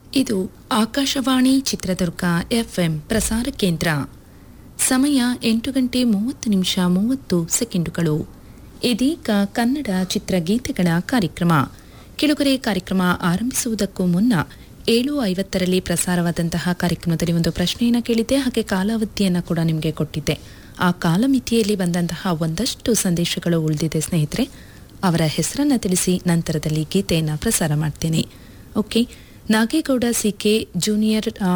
ಇದು ಆಕಾಶವಾಣಿ ಚಿತ್ರದುರ್ಗ ಎಫ್ಎಂ ಪ್ರಸಾರ ಕೇಂದ್ರ ಸಮಯ ಎಂಟು ಗಂಟೆ ಮೂವತ್ತು ನಿಮಿಷ ಮೂವತ್ತು ಸೆಕೆಂಡುಗಳು ಇದೀಗ ಕನ್ನಡ ಚಿತ್ರಗೀತೆಗಳ ಕಾರ್ಯಕ್ರಮ ಕೆಳಗರೆ ಕಾರ್ಯಕ್ರಮ ಆರಂಭಿಸುವುದಕ್ಕೂ ಮುನ್ನ ಏಳು ಐವತ್ತರಲ್ಲಿ ಪ್ರಸಾರವಾದಂತಹ ಕಾರ್ಯಕ್ರಮದಲ್ಲಿ ಒಂದು ಪ್ರಶ್ನೆಯನ್ನು ಕೇಳಿದ್ದೆ ಹಾಗೆ ಕಾಲಾವಧಿಯನ್ನು ಕೂಡ ನಿಮಗೆ ಕೊಟ್ಟಿದ್ದೆ ಆ ಕಾಲಮಿತಿಯಲ್ಲಿ ಬಂದಂತಹ ಒಂದಷ್ಟು ಸಂದೇಶಗಳು ಉಳಿದಿದೆ ಸ್ನೇಹಿತರೆ ಅವರ ಹೆಸರನ್ನ ತಿಳಿಸಿ ನಂತರದಲ್ಲಿ ಗೀತೆಯನ್ನು ಪ್ರಸಾರ ಮಾಡ್ತೇನೆ ಓಕೆ ನಾಗೇಗೌಡ ಸಿಕೆ ಜೂನಿಯರ್ ಆ,